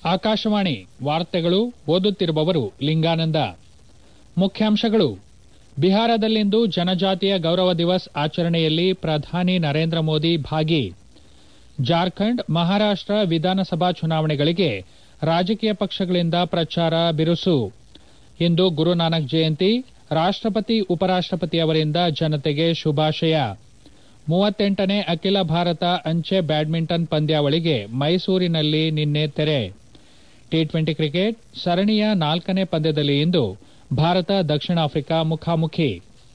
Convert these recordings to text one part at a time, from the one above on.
ಆಕಾಶವಾಣಿ ವಾರ್ತೆಗಳು ಓದುತ್ತಿರುವವರು ಲಿಂಗಾನಂದ ಮುಖ್ಯಾಂಶಗಳು ಬಿಹಾರದಲ್ಲಿಂದು ಜನಜಾತಿಯ ಗೌರವ ದಿವಸ್ ಆಚರಣೆಯಲ್ಲಿ ಪ್ರಧಾನಿ ನರೇಂದ್ರ ಮೋದಿ ಭಾಗಿ ಜಾರ್ಖಂಡ್ ಮಹಾರಾಷ್ಟ ವಿಧಾನಸಭಾ ಚುನಾವಣೆಗಳಿಗೆ ರಾಜಕೀಯ ಪಕ್ಷಗಳಿಂದ ಪ್ರಚಾರ ಬಿರುಸು ಇಂದು ಗುರುನಾನಕ್ ಜಯಂತಿ ರಾಷ್ಟಪತಿ ಉಪರಾಷ್ಟಪತಿ ಅವರಿಂದ ಜನತೆಗೆ ಶುಭಾಶಯ ಮೂವತ್ತೆಂಟನೇ ಅಖಿಲ ಭಾರತ ಅಂಚೆ ಬ್ಯಾಡ್ಮಿಂಟನ್ ಪಂದ್ಯಾವಳಿಗೆ ಮೈಸೂರಿನಲ್ಲಿ ನಿನ್ನೆ ತೆರೆ ಟಿ ಟ್ವೆಂಟಿ ಕ್ರಿಕೆಟ್ ಸರಣಿಯ ನಾಲ್ಕನೇ ಪಂದ್ಯದಲ್ಲಿ ಇಂದು ಭಾರತ ದಕ್ಷಿಣ ಆಫ್ರಿಕಾ ಮುಖಾಮುಖಿ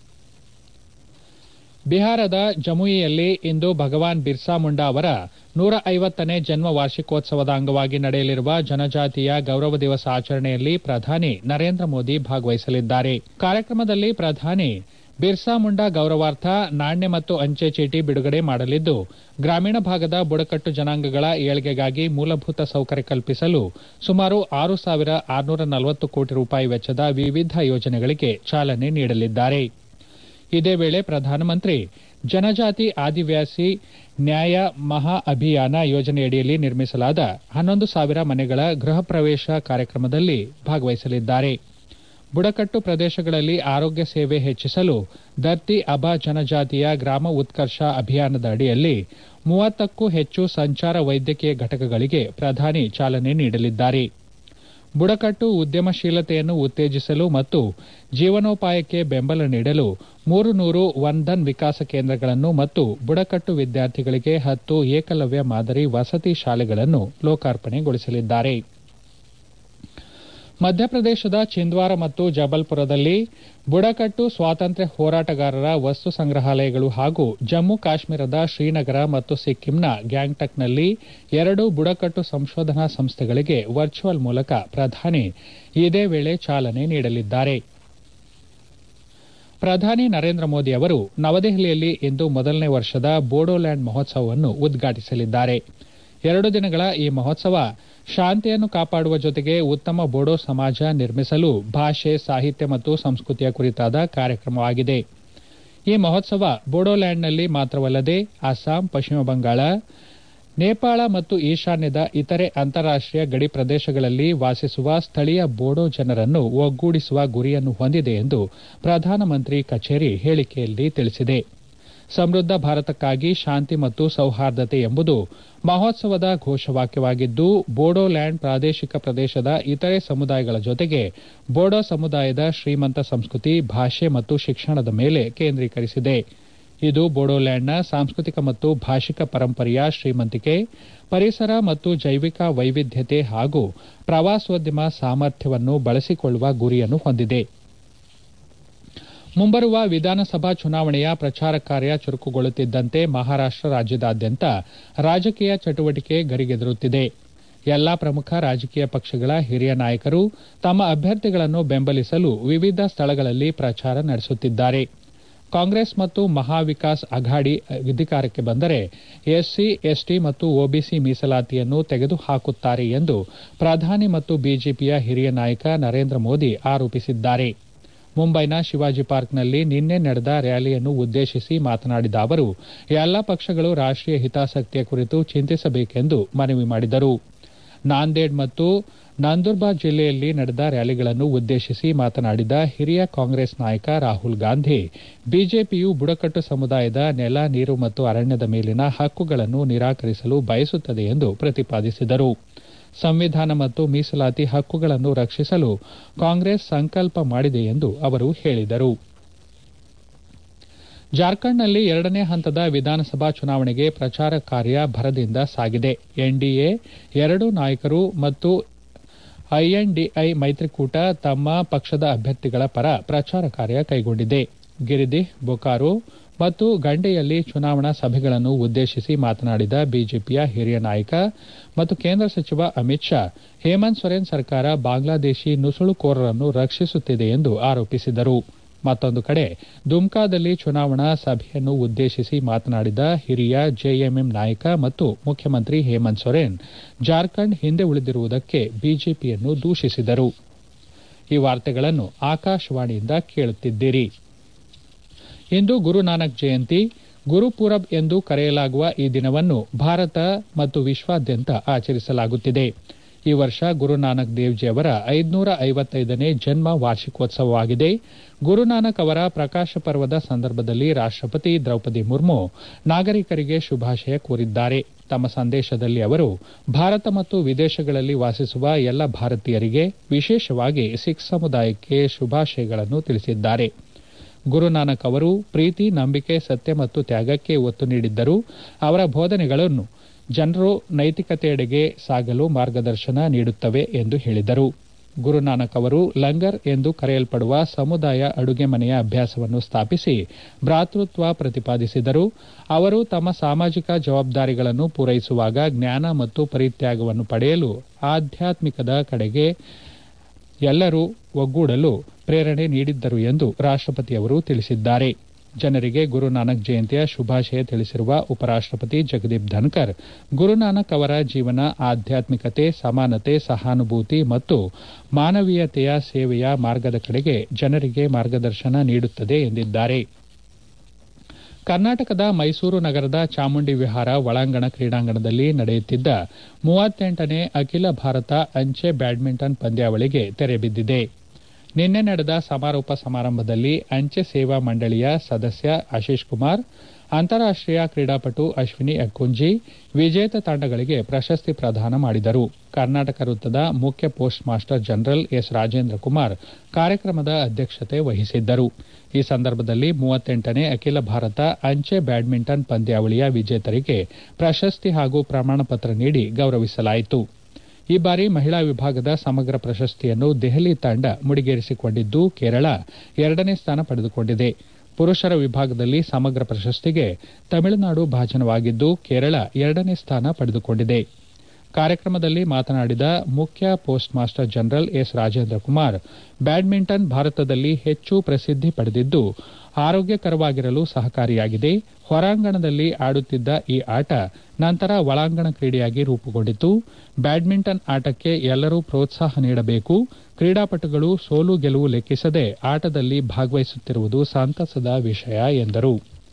ಬಿಹಾರದ ಜಮುಯಿಯಲ್ಲಿ ಇಂದು ಭಗವಾನ್ ಬಿರ್ಸಾ ಮುಂಡಾ ಅವರ ನೂರ ಐವತ್ತನೇ ಜನ್ಮ ವಾರ್ಷಿಕೋತ್ಸವದ ಅಂಗವಾಗಿ ನಡೆಯಲಿರುವ ಜನಜಾತಿಯ ಗೌರವ ದಿವಸ ಆಚರಣೆಯಲ್ಲಿ ಪ್ರಧಾನಿ ನರೇಂದ್ರ ಮೋದಿ ಭಾಗವಹಿಸಲಿದ್ದಾರೆ ಕಾರ್ಯಕ್ರಮದಲ್ಲಿ ಪ್ರಧಾನಿ ಬಿರ್ಸಾ ಮುಂಡಾ ಗೌರವಾರ್ಥ ನಾಣ್ಯ ಮತ್ತು ಅಂಚೆ ಚೀಟಿ ಬಿಡುಗಡೆ ಮಾಡಲಿದ್ದು ಗ್ರಾಮೀಣ ಭಾಗದ ಬುಡಕಟ್ಟು ಜನಾಂಗಗಳ ಏಳ್ಗೆಗಾಗಿ ಮೂಲಭೂತ ಸೌಕರ್ಯ ಕಲ್ಪಿಸಲು ಸುಮಾರು ಆರು ಸಾವಿರ ಆರುನೂರ ನಲವತ್ತು ಕೋಟಿ ರೂಪಾಯಿ ವೆಚ್ಚದ ವಿವಿಧ ಯೋಜನೆಗಳಿಗೆ ಚಾಲನೆ ನೀಡಲಿದ್ದಾರೆ ಇದೇ ವೇಳೆ ಪ್ರಧಾನಮಂತ್ರಿ ಜನಜಾತಿ ಆದಿವಾಸಿ ನ್ಯಾಯ ಮಹಾ ಅಭಿಯಾನ ಯೋಜನೆಯಡಿಯಲ್ಲಿ ನಿರ್ಮಿಸಲಾದ ಹನ್ನೊಂದು ಸಾವಿರ ಮನೆಗಳ ಗೃಹ ಪ್ರವೇಶ ಕಾರ್ಯಕ್ರಮದಲ್ಲಿ ಭಾಗವಹಿಸಲಿದ್ದಾರೆ ಬುಡಕಟ್ಟು ಪ್ರದೇಶಗಳಲ್ಲಿ ಆರೋಗ್ಯ ಸೇವೆ ಹೆಚ್ಚಿಸಲು ದರ್ತಿ ಅಬಾ ಜನಜಾತಿಯ ಗ್ರಾಮ ಉತ್ಕರ್ಷ ಅಭಿಯಾನದ ಅಡಿಯಲ್ಲಿ ಮೂವತ್ತಕ್ಕೂ ಹೆಚ್ಚು ಸಂಚಾರ ವೈದ್ಯಕೀಯ ಘಟಕಗಳಿಗೆ ಪ್ರಧಾನಿ ಚಾಲನೆ ನೀಡಲಿದ್ದಾರೆ ಬುಡಕಟ್ಟು ಉದ್ಯಮಶೀಲತೆಯನ್ನು ಉತ್ತೇಜಿಸಲು ಮತ್ತು ಜೀವನೋಪಾಯಕ್ಕೆ ಬೆಂಬಲ ನೀಡಲು ಮೂರು ನೂರು ವನ್ಧನ್ ವಿಕಾಸ ಕೇಂದ್ರಗಳನ್ನು ಮತ್ತು ಬುಡಕಟ್ಟು ವಿದ್ಯಾರ್ಥಿಗಳಿಗೆ ಹತ್ತು ಏಕಲವ್ಯ ಮಾದರಿ ವಸತಿ ಶಾಲೆಗಳನ್ನು ಲೋಕಾರ್ಪಣೆಗೊಳಿಸಲಿದ್ದಾರೆ ಮಧ್ಯಪ್ರದೇಶದ ಚಿಂದ್ವಾರ ಮತ್ತು ಜಬಲ್ಪುರದಲ್ಲಿ ಬುಡಕಟ್ಟು ಸ್ವಾತಂತ್ರ್ಯ ಹೋರಾಟಗಾರರ ವಸ್ತು ಸಂಗ್ರಹಾಲಯಗಳು ಹಾಗೂ ಜಮ್ಮು ಕಾಶ್ಮೀರದ ಶ್ರೀನಗರ ಮತ್ತು ಸಿಕ್ಕಿಂನ ಗ್ಯಾಂಗ್ಟಕ್ನಲ್ಲಿ ಎರಡು ಬುಡಕಟ್ಟು ಸಂಶೋಧನಾ ಸಂಸ್ಥೆಗಳಿಗೆ ವರ್ಚುವಲ್ ಮೂಲಕ ಪ್ರಧಾನಿ ಇದೇ ವೇಳೆ ಚಾಲನೆ ನೀಡಲಿದ್ದಾರೆ ಪ್ರಧಾನಿ ನರೇಂದ್ರ ಮೋದಿ ಅವರು ನವದೆಹಲಿಯಲ್ಲಿ ಇಂದು ಮೊದಲನೇ ವರ್ಷದ ಬೋಡೋಲ್ಯಾಂಡ್ ಮಹೋತ್ಸವವನ್ನು ಉದ್ಘಾಟಿಸಲಿದ್ದಾರೆ ಎರಡು ದಿನಗಳ ಈ ಮಹೋತ್ಸವ ಶಾಂತಿಯನ್ನು ಕಾಪಾಡುವ ಜೊತೆಗೆ ಉತ್ತಮ ಬೋಡೋ ಸಮಾಜ ನಿರ್ಮಿಸಲು ಭಾಷೆ ಸಾಹಿತ್ಯ ಮತ್ತು ಸಂಸ್ಕೃತಿಯ ಕುರಿತಾದ ಕಾರ್ಯಕ್ರಮವಾಗಿದೆ ಈ ಮಹೋತ್ಸವ ಬೋಡೋಲ್ಯಾಂಡ್ನಲ್ಲಿ ಮಾತ್ರವಲ್ಲದೆ ಅಸ್ಸಾಂ ಪಶ್ಚಿಮ ಬಂಗಾಳ ನೇಪಾಳ ಮತ್ತು ಈಶಾನ್ಯದ ಇತರೆ ಅಂತಾರಾಷ್ಟೀಯ ಗಡಿ ಪ್ರದೇಶಗಳಲ್ಲಿ ವಾಸಿಸುವ ಸ್ಥಳೀಯ ಬೋಡೋ ಜನರನ್ನು ಒಗ್ಗೂಡಿಸುವ ಗುರಿಯನ್ನು ಹೊಂದಿದೆ ಎಂದು ಪ್ರಧಾನಮಂತ್ರಿ ಕಚೇರಿ ಹೇಳಿಕೆಯಲ್ಲಿ ತಿಳಿಸಿದೆ ಸಮೃದ್ಧ ಭಾರತಕ್ಕಾಗಿ ಶಾಂತಿ ಮತ್ತು ಸೌಹಾರ್ದತೆ ಎಂಬುದು ಮಹೋತ್ಸವದ ಘೋಷವಾಕ್ಯವಾಗಿದ್ದು ಬೋಡೋಲ್ಯಾಂಡ್ ಪ್ರಾದೇಶಿಕ ಪ್ರದೇಶದ ಇತರೆ ಸಮುದಾಯಗಳ ಜೊತೆಗೆ ಬೋಡೋ ಸಮುದಾಯದ ಶ್ರೀಮಂತ ಸಂಸ್ಕೃತಿ ಭಾಷೆ ಮತ್ತು ಶಿಕ್ಷಣದ ಮೇಲೆ ಕೇಂದ್ರೀಕರಿಸಿದೆ ಇದು ಬೋಡೋಲ್ಯಾಂಡ್ನ ಸಾಂಸ್ಕೃತಿಕ ಮತ್ತು ಭಾಷಿಕ ಪರಂಪರೆಯ ಶ್ರೀಮಂತಿಕೆ ಪರಿಸರ ಮತ್ತು ಜೈವಿಕ ವೈವಿಧ್ಯತೆ ಹಾಗೂ ಪ್ರವಾಸೋದ್ಯಮ ಸಾಮರ್ಥ್ಯವನ್ನು ಬಳಸಿಕೊಳ್ಳುವ ಗುರಿಯನ್ನು ಹೊಂದಿದೆ ಮುಂಬರುವ ವಿಧಾನಸಭಾ ಚುನಾವಣೆಯ ಪ್ರಚಾರ ಕಾರ್ಯ ಚುರುಕುಗೊಳ್ಳುತ್ತಿದ್ದಂತೆ ಮಹಾರಾಷ್ಟ ರಾಜ್ಯದಾದ್ಯಂತ ರಾಜಕೀಯ ಚಟುವಟಿಕೆ ಗರಿಗೆದರುತ್ತಿದೆ ಎಲ್ಲಾ ಪ್ರಮುಖ ರಾಜಕೀಯ ಪಕ್ಷಗಳ ಹಿರಿಯ ನಾಯಕರು ತಮ್ಮ ಅಭ್ಯರ್ಥಿಗಳನ್ನು ಬೆಂಬಲಿಸಲು ವಿವಿಧ ಸ್ಥಳಗಳಲ್ಲಿ ಪ್ರಚಾರ ನಡೆಸುತ್ತಿದ್ದಾರೆ ಕಾಂಗ್ರೆಸ್ ಮತ್ತು ಮಹಾವಿಕಾಸ್ ಅಘಾಡಿ ಅಧಿಕಾರಕ್ಕೆ ಬಂದರೆ ಎಸ್ಸಿ ಎಸ್ಟಿ ಮತ್ತು ಒಬಿಸಿ ಮೀಸಲಾತಿಯನ್ನು ತೆಗೆದುಹಾಕುತ್ತಾರೆ ಎಂದು ಪ್ರಧಾನಿ ಮತ್ತು ಬಿಜೆಪಿಯ ಹಿರಿಯ ನಾಯಕ ನರೇಂದ್ರ ಮೋದಿ ಆರೋಪಿಸಿದ್ದಾರೆ ಮುಂಬೈನ ಶಿವಾಜಿ ಪಾರ್ಕ್ನಲ್ಲಿ ನಿನ್ನೆ ನಡೆದ ರ್ಯಾಲಿಯನ್ನು ಉದ್ದೇಶಿಸಿ ಮಾತನಾಡಿದ ಅವರು ಎಲ್ಲಾ ಪಕ್ಷಗಳು ರಾಷ್ಟೀಯ ಹಿತಾಸಕ್ತಿಯ ಕುರಿತು ಚಿಂತಿಸಬೇಕೆಂದು ಮನವಿ ಮಾಡಿದರು ನಾಂದೇಡ್ ಮತ್ತು ನಂದೂರ್ಬಾರ್ ಜಿಲ್ಲೆಯಲ್ಲಿ ನಡೆದ ರ್ಯಾಲಿಗಳನ್ನು ಉದ್ದೇಶಿಸಿ ಮಾತನಾಡಿದ ಹಿರಿಯ ಕಾಂಗ್ರೆಸ್ ನಾಯಕ ರಾಹುಲ್ ಗಾಂಧಿ ಬಿಜೆಪಿಯು ಬುಡಕಟ್ಟು ಸಮುದಾಯದ ನೆಲ ನೀರು ಮತ್ತು ಅರಣ್ಯದ ಮೇಲಿನ ಹಕ್ಕುಗಳನ್ನು ನಿರಾಕರಿಸಲು ಬಯಸುತ್ತದೆ ಎಂದು ಪ್ರತಿಪಾದಿಸಿದರು ಸಂವಿಧಾನ ಮತ್ತು ಮೀಸಲಾತಿ ಹಕ್ಕುಗಳನ್ನು ರಕ್ಷಿಸಲು ಕಾಂಗ್ರೆಸ್ ಸಂಕಲ್ಪ ಮಾಡಿದೆ ಎಂದು ಅವರು ಹೇಳಿದರು ಜಾರ್ಖಂಡ್ನಲ್ಲಿ ಎರಡನೇ ಹಂತದ ವಿಧಾನಸಭಾ ಚುನಾವಣೆಗೆ ಪ್ರಚಾರ ಕಾರ್ಯ ಭರದಿಂದ ಸಾಗಿದೆ ಎನ್ಡಿಎ ಎರಡೂ ನಾಯಕರು ಮತ್ತು ಐಎನ್ಡಿಐ ಮೈತ್ರಿಕೂಟ ತಮ್ಮ ಪಕ್ಷದ ಅಭ್ಯರ್ಥಿಗಳ ಪರ ಪ್ರಚಾರ ಕಾರ್ಯ ಕೈಗೊಂಡಿದೆ ಗಿರಿದಿಹ್ ಬೊಕಾರೋ ಮತ್ತು ಗಂಡೆಯಲ್ಲಿ ಚುನಾವಣಾ ಸಭೆಗಳನ್ನು ಉದ್ದೇಶಿಸಿ ಮಾತನಾಡಿದ ಬಿಜೆಪಿಯ ಹಿರಿಯ ನಾಯಕ ಮತ್ತು ಕೇಂದ್ರ ಸಚಿವ ಅಮಿತ್ ಶಾ ಹೇಮಂತ್ ಸೊರೆನ್ ಸರ್ಕಾರ ಬಾಂಗ್ಲಾದೇಶಿ ನುಸುಳುಕೋರರನ್ನು ರಕ್ಷಿಸುತ್ತಿದೆ ಎಂದು ಆರೋಪಿಸಿದರು ಮತ್ತೊಂದು ಕಡೆ ದುಮ್ಕಾದಲ್ಲಿ ಚುನಾವಣಾ ಸಭೆಯನ್ನು ಉದ್ದೇಶಿಸಿ ಮಾತನಾಡಿದ ಹಿರಿಯ ಜೆಎಂಎಂ ನಾಯಕ ಮತ್ತು ಮುಖ್ಯಮಂತ್ರಿ ಹೇಮಂತ್ ಸೊರೆನ್ ಜಾರ್ಖಂಡ್ ಹಿಂದೆ ಉಳಿದಿರುವುದಕ್ಕೆ ಬಿಜೆಪಿಯನ್ನು ದೂಷಿಸಿದರು ಈ ವಾರ್ತೆಗಳನ್ನು ಆಕಾಶವಾಣಿಯಿಂದ ಕೇಳುತ್ತಿದ್ದೀರಿ ಇಂದು ಗುರುನಾನಕ್ ಜಯಂತಿ ಗುರುಪೂರಬ್ ಎಂದು ಕರೆಯಲಾಗುವ ಈ ದಿನವನ್ನು ಭಾರತ ಮತ್ತು ವಿಶ್ವಾದ್ಯಂತ ಆಚರಿಸಲಾಗುತ್ತಿದೆ ಈ ವರ್ಷ ಗುರುನಾನಕ್ ದೇವ್ಜಿ ಅವರ ಐದುನೂರ ಐವತ್ತೈದನೇ ಜನ್ಮ ವಾರ್ಷಿಕೋತ್ಸವವಾಗಿದೆ ಗುರುನಾನಕ್ ಅವರ ಪ್ರಕಾಶ ಪರ್ವದ ಸಂದರ್ಭದಲ್ಲಿ ರಾಷ್ಟಪತಿ ದ್ರೌಪದಿ ಮುರ್ಮು ನಾಗರಿಕರಿಗೆ ಶುಭಾಶಯ ಕೋರಿದ್ದಾರೆ ತಮ್ಮ ಸಂದೇಶದಲ್ಲಿ ಅವರು ಭಾರತ ಮತ್ತು ವಿದೇಶಗಳಲ್ಲಿ ವಾಸಿಸುವ ಎಲ್ಲ ಭಾರತೀಯರಿಗೆ ವಿಶೇಷವಾಗಿ ಸಿಖ್ ಸಮುದಾಯಕ್ಕೆ ಶುಭಾಶಯಗಳನ್ನು ತಿಳಿಸಿದ್ದಾರೆ ಗುರುನಾನಕ್ ಅವರು ಪ್ರೀತಿ ನಂಬಿಕೆ ಸತ್ಯ ಮತ್ತು ತ್ಯಾಗಕ್ಕೆ ಒತ್ತು ನೀಡಿದ್ದರು ಅವರ ಬೋಧನೆಗಳನ್ನು ಜನರು ನೈತಿಕತೆಯೆಡೆಗೆ ಸಾಗಲು ಮಾರ್ಗದರ್ಶನ ನೀಡುತ್ತವೆ ಎಂದು ಹೇಳಿದರು ಗುರುನಾನಕ್ ಅವರು ಲಂಗರ್ ಎಂದು ಕರೆಯಲ್ಪಡುವ ಸಮುದಾಯ ಅಡುಗೆ ಮನೆಯ ಅಭ್ಯಾಸವನ್ನು ಸ್ಥಾಪಿಸಿ ಭ್ರಾತೃತ್ವ ಪ್ರತಿಪಾದಿಸಿದರು ಅವರು ತಮ್ಮ ಸಾಮಾಜಿಕ ಜವಾಬ್ದಾರಿಗಳನ್ನು ಪೂರೈಸುವಾಗ ಜ್ಞಾನ ಮತ್ತು ಪರಿತ್ಯಾಗವನ್ನು ಪಡೆಯಲು ಆಧ್ಯಾತ್ಮಿಕದ ಕಡೆಗೆ ಎಲ್ಲರೂ ಒಗ್ಗೂಡಲು ಪ್ರೇರಣೆ ನೀಡಿದ್ದರು ಎಂದು ರಾಷ್ಟಪತಿಯವರು ತಿಳಿಸಿದ್ದಾರೆ ಜನರಿಗೆ ಗುರುನಾನಕ್ ಜಯಂತಿಯ ಶುಭಾಶಯ ತಿಳಿಸಿರುವ ಉಪರಾಷ್ಟಪತಿ ಜಗದೀಪ್ ಧನ್ಕರ್ ಗುರುನಾನಕ್ ಅವರ ಜೀವನ ಆಧ್ಯಾತ್ಮಿಕತೆ ಸಮಾನತೆ ಸಹಾನುಭೂತಿ ಮತ್ತು ಮಾನವೀಯತೆಯ ಸೇವೆಯ ಮಾರ್ಗದ ಕಡೆಗೆ ಜನರಿಗೆ ಮಾರ್ಗದರ್ಶನ ನೀಡುತ್ತದೆ ಎಂದಿದ್ದಾರೆ ಕರ್ನಾಟಕದ ಮೈಸೂರು ನಗರದ ಚಾಮುಂಡಿ ವಿಹಾರ ಒಳಾಂಗಣ ಕ್ರೀಡಾಂಗಣದಲ್ಲಿ ನಡೆಯುತ್ತಿದ್ದ ಮೂವತ್ತೆಂಟನೇ ಅಖಿಲ ಭಾರತ ಅಂಚೆ ಬ್ಯಾಡ್ಮಿಂಟನ್ ಪಂದ್ಯಾವಳಿಗೆ ತೆರೆ ಬಿದ್ದಿದೆ ನಿನ್ನೆ ನಡೆದ ಸಮಾರೋಪ ಸಮಾರಂಭದಲ್ಲಿ ಅಂಚೆ ಸೇವಾ ಮಂಡಳಿಯ ಸದಸ್ಯ ಆಶೀಶ್ ಕುಮಾರ್ ಅಂತಾರಾಷ್ಟೀಯ ಕ್ರೀಡಾಪಟು ಅಶ್ವಿನಿ ಅಕ್ಕುಂಜಿ ವಿಜೇತ ತಂಡಗಳಿಗೆ ಪ್ರಶಸ್ತಿ ಪ್ರದಾನ ಮಾಡಿದರು ಕರ್ನಾಟಕ ವೃತ್ತದ ಮುಖ್ಯ post master general S Rajendra Kumar ಕಾರ್ಯಕ್ರಮದ ಅಧ್ಯಕ್ಷತೆ ವಹಿಸಿದ್ದರು ಈ ಸಂದರ್ಭದಲ್ಲಿ ಮೂವತ್ತೆಂಟನೇ ಅಖಿಲ ಭಾರತ ಅಂಚೆ ಬ್ಯಾಡ್ಮಿಂಟನ್ ಪಂದ್ಯಾವಳಿಯ ವಿಜೇತರಿಗೆ ಪ್ರಶಸ್ತಿ ಹಾಗೂ ಪ್ರಮಾಣ ಪತ್ರ ನೀಡಿ ಗೌರವಿಸಲಾಯಿತು ಈ ಬಾರಿ ಮಹಿಳಾ ವಿಭಾಗದ ಸಮಗ್ರ ಪ್ರಶಸ್ತಿಯನ್ನು ದೆಹಲಿ ತಂಡ ಮುಡಿಗೇರಿಸಿಕೊಂಡಿದ್ದು ಕೇರಳ ಎರಡನೇ ಸ್ಥಾನ ಪಡೆದುಕೊಂಡಿದೆ ಪುರುಷರ ವಿಭಾಗದಲ್ಲಿ ಸಮಗ್ರ ಪ್ರಶಸ್ತಿಗೆ ತಮಿಳುನಾಡು ಭಾಜನವಾಗಿದ್ದು ಕೇರಳ ಎರಡನೇ ಸ್ಥಾನ ಪಡೆದುಕೊಂಡಿದೆ ಕಾರ್ಯಕ್ರಮದಲ್ಲಿ ಮಾತನಾಡಿದ ಮುಖ್ಯ post master general S Rajendra Kumar badminton ಭಾರತದಲ್ಲಿ ಹೆಚ್ಚು ಪ್ರಸಿದ್ದಿ ಪಡೆದಿದ್ದು ಆರೋಗ್ಯಕರವಾಗಿರಲು ಸಹಕಾರಿಯಾಗಿದೆ ಹೊರಾಂಗಣದಲ್ಲಿ ಆಡುತ್ತಿದ್ದ ಈ ಆಟ ನಂತರ ಒಳಾಂಗಣ ಕ್ರೀಡೆಯಾಗಿ ರೂಪುಗೊಂಡಿತು ಬ್ಯಾಡ್ಮಿಂಟನ್ ಆಟಕ್ಕೆ ಎಲ್ಲರೂ ಪ್ರೋತ್ಸಾಹ ನೀಡಬೇಕು ಕ್ರೀಡಾಪಟುಗಳು ಸೋಲು ಗೆಲುವು ಲೆಕ್ಕಿಸದೆ ಆಟದಲ್ಲಿ ಭಾಗವಹಿಸುತ್ತಿರುವುದು ಸಂತಸದ ವಿಷಯ ಎಂದರು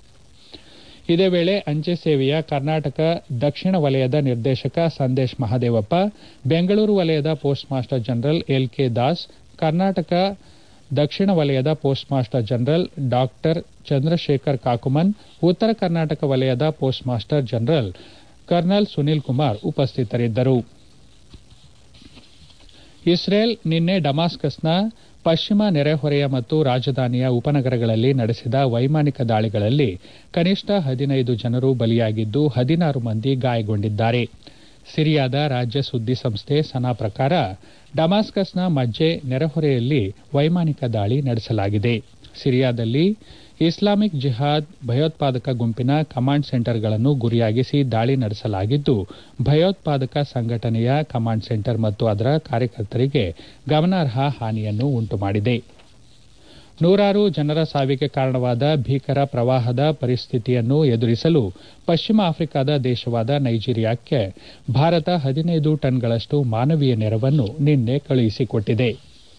ಇದೇ ವೇಳೆ ಅಂಚೆ ಸೇವೆಯ ಕರ್ನಾಟಕ ದಕ್ಷಿಣ ವಲಯದ ನಿರ್ದೇಶಕ ಸಂದೇಶ್ ಮಹದೇವಪ್ಪ ಬೆಂಗಳೂರು ವಲಯದ post master general L K Das Karnataka ದಕ್ಷಿಣ ವಲಯದ post master general doctor Chandrashekar Kakuman ಉತ್ತರ ಕರ್ನಾಟಕ ವಲಯದ post master general colonel Sunil Kumar ಉಪಸ್ಥಿತರಿದ್ದರು ಇಸ್ರೇಲ್ ನಿನ್ನೆ ಡಮಾಸ್ಕಸ್ನ ಪಶ್ಚಿಮ ನೆರೆಹೊರೆಯ ಮತ್ತು ರಾಜಧಾನಿಯ ಉಪನಗರಗಳಲ್ಲಿ ನಡೆಸಿದ ವೈಮಾನಿಕ ದಾಳಿಗಳಲ್ಲಿ ಕನಿಷ್ಠ ಹದಿನೈದು ಜನರು ಬಲಿಯಾಗಿದ್ದು ಹದಿನಾರು ಮಂದಿ ಗಾಯಗೊಂಡಿದ್ದಾರೆ ಸಿರಿಯಾದ ರಾಜ್ಯ ಸುದ್ದಿ ಸಂಸ್ಥೆ ಸನಾ ಪ್ರಕಾರ ಡಮಾಸ್ಕಸ್ನ ಮಜ್ಜೆ ನೆರೆಹೊರೆಯಲ್ಲಿ ವೈಮಾನಿಕ ದಾಳಿ ನಡೆಸಲಾಗಿದೆ ಸಿರಿಯಾದಲ್ಲಿ ಇಸ್ಲಾಮಿಕ್ ಜಿಹಾದ್ ಭಯೋತ್ಪಾದಕ ಗುಂಪಿನ ಕಮಾಂಡ್ ಸೆಂಟರ್ಗಳನ್ನು ಗುರಿಯಾಗಿಸಿ ದಾಳಿ ನಡೆಸಲಾಗಿದ್ದು ಭಯೋತ್ಪಾದಕ ಸಂಘಟನೆಯ ಕಮಾಂಡ್ ಸೆಂಟರ್ ಮತ್ತು ಅದರ ಕಾರ್ಯಕರ್ತರಿಗೆ ಗಮನಾರ್ಹ ಹಾನಿಯನ್ನು ಉಂಟುಮಾಡಿದೆ ನೂರಾರು ಜನರ ಸಾವಿಗೆ ಕಾರಣವಾದ ಭೀಕರ ಪ್ರವಾಹದ ಪರಿಸ್ಥಿತಿಯನ್ನು ಎದುರಿಸಲು ಪಶ್ಚಿಮ ಆಫ್ರಿಕಾದ ದೇಶವಾದ ನೈಜೀರಿಯಾಕ್ಕೆ ಭಾರತ ಹದಿನೈದು ಟನ್ಗಳಷ್ಟು ಮಾನವೀಯ ನೆರವನ್ನು ನಿನ್ನೆ ಕಳುಹಿಸಿಕೊಟ್ಟಿದೆ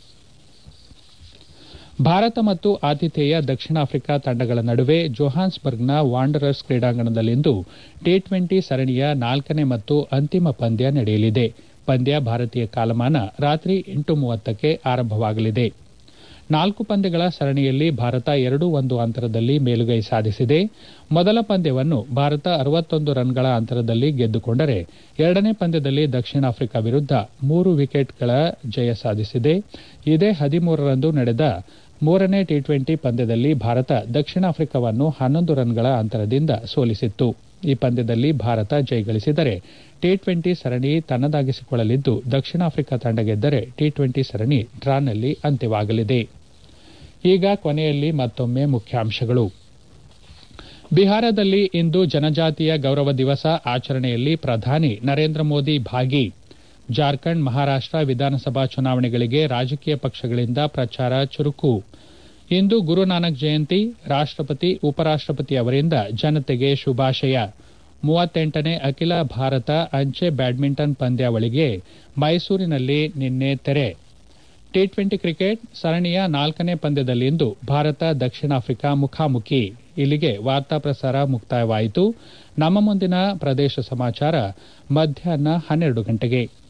ಭಾರತ ಮತ್ತು ಆತಿಥೇಯ ದಕ್ಷಿಣ ಆಫ್ರಿಕಾ ತಂಡಗಳ ನಡುವೆ ಜೊಹಾನ್ಸ್ಬರ್ಗ್ನ ವಾಂಡರರ್ಸ್ ಕ್ರೀಡಾಂಗಣದಲ್ಲಿಂದು ಟಿ ಟ್ವೆಂಟಿ ಸರಣಿಯ ನಾಲ್ಕನೇ ಮತ್ತು ಅಂತಿಮ ಪಂದ್ಯ ನಡೆಯಲಿದೆ ಪಂದ್ಯ ಭಾರತೀಯ ಕಾಲಮಾನ ರಾತ್ರಿ ಎಂಟು ಮೂವತ್ತಕ್ಕೆ ಆರಂಭವಾಗಲಿದೆ ನಾಲ್ಕು ಪಂದ್ಯಗಳ ಸರಣಿಯಲ್ಲಿ ಭಾರತ ಎರಡು ಒಂದು ಅಂತರದಲ್ಲಿ ಮೇಲುಗೈ ಸಾಧಿಸಿದೆ ಮೊದಲ ಪಂದ್ಯವನ್ನು ಭಾರತ ಅರವತ್ತೊಂದು ರನ್ಗಳ ಅಂತರದಲ್ಲಿ ಗೆದ್ದುಕೊಂಡರೆ ಎರಡನೇ ಪಂದ್ಯದಲ್ಲಿ ದಕ್ಷಿಣ ಆಫ್ರಿಕಾ ವಿರುದ್ಧ ಮೂರು ವಿಕೆಟ್ಗಳ ಜಯ ಸಾಧಿಸಿದೆ ಇದೇ ಹದಿಮೂರರಂದು ನಡೆದ ಮೂರನೇ ಟಿ ಟ್ವೆಂಟಿ ಪಂದ್ಯದಲ್ಲಿ ಭಾರತ ದಕ್ಷಿಣ ಆಫ್ರಿಕಾವನ್ನು ಹನ್ನೊಂದು ರನ್ಗಳ ಅಂತರದಿಂದ ಸೋಲಿಸಿತ್ತು ಈ ಪಂದ್ಯದಲ್ಲಿ ಭಾರತ ಜಯಗಳಿಸಿದರೆ ಟಿ ಟ್ವೆಂಟಿ ಸರಣಿ ತನ್ನದಾಗಿಸಿಕೊಳ್ಳಲಿದ್ದು ದಕ್ಷಿಣ ಆಫ್ರಿಕಾ ತಂಡ ಗೆದ್ದರೆ ಟಿ ಟ್ವೆಂಟಿ ಸರಣಿ ಡ್ರಾನಲ್ಲಿ ಅಂತ್ಯವಾಗಲಿದೆ ಈಗ ಕೊನೆಯಲ್ಲಿ ಮತ್ತೊಮ್ಮೆ ಮುಖ್ಯಾಂಶಗಳು ಬಿಹಾರದಲ್ಲಿ ಇಂದು ಜನಜಾತಿಯ ಗೌರವ ದಿವಸ ಆಚರಣೆಯಲ್ಲಿ ಪ್ರಧಾನಿ ನರೇಂದ್ರ ಮೋದಿ ಭಾಗಿ ಜಾರ್ಖಂಡ್ ಮಹಾರಾಷ್ಟ ವಿಧಾನಸಭಾ ಚುನಾವಣೆಗಳಿಗೆ ರಾಜಕೀಯ ಪಕ್ಷಗಳಿಂದ ಪ್ರಚಾರ ಚುರುಕು ಇಂದು ಗುರುನಾನಕ್ ಜಯಂತಿ ರಾಷ್ಟಪತಿ ಉಪರಾಷ್ಟಪತಿ ಅವರಿಂದ ಜನತೆಗೆ ಶುಭಾಶಯ ಮೂವತ್ತೆಂಟನೇ ಅಖಿಲ ಭಾರತ ಅಂಚೆ ಬ್ಯಾಡ್ಮಿಂಟನ್ ಪಂದ್ಯಾವಳಿಗೆ ಮೈಸೂರಿನಲ್ಲಿ ನಿನ್ನೆ ತೆರೆ ಟಿ ಟ್ವೆಂಟಿ ಕ್ರಿಕೆಟ್ ಸರಣಿಯ ನಾಲ್ಕನೇ ಪಂದ್ಯದಲ್ಲಿಂದು ಭಾರತ ದಕ್ಷಿಣ ಆಫ್ರಿಕಾ ಮುಖಾಮುಖಿ ಇಲ್ಲಿಗೆ ವಾರ್ತಾ ಪ್ರಸಾರ ಮುಕ್ತಾಯವಾಯಿತು ನಮ್ಮ ಮುಂದಿನ ಪ್ರದೇಶ ಸಮಾಚಾರ ಮಧ್ಯಾಹ್ನ ಹನ್ನೆರಡು ಗಂಟೆಗೆ